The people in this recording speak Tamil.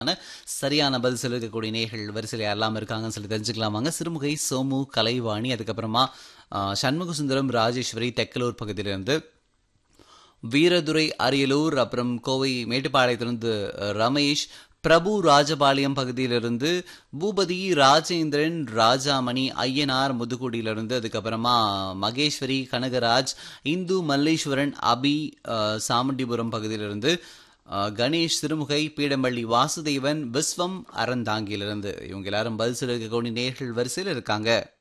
சரியான பதில் சொல்லிருக்கக்கூடிய நேர்கள் வரிசையில் யாரெல்லாம் இருக்காங்கன்னு சொல்லி தெரிஞ்சுக்கலாம் வாங்க சிறுமுகை சோமு கலைவாணி அதுக்கப்புறமா ஆ, சண்முக சுந்தரம் ராஜேஸ்வரி தெக்கலூர் பகுதியிலிருந்து வீரதுரை அரியலூர் அப்புறம் கோவை மேட்டுப்பாளையத்திலிருந்து அஹ், ரமேஷ் பிரபு ராஜபாளையம் பகுதியிலிருந்து பூபதி ராஜேந்திரன் ராஜாமணி ஐயனார் முதுகுடியிலிருந்து அதுக்கப்புறமா மகேஸ்வரி கனகராஜ் இந்து மல்லேஸ்வரன் அபி அஹ், சாமுண்டிபுரம் பகுதியிலிருந்து அஹ், கணேஷ் சிறுமுகை பீடம்பள்ளி வாசுதேவன் விஸ்வம் அறந்தாங்கியிலிருந்து இவங்க எல்லாரும் பதில் சொல்லிருக்கக்கூடிய நேர்கள் வரிசையில் இருக்காங்க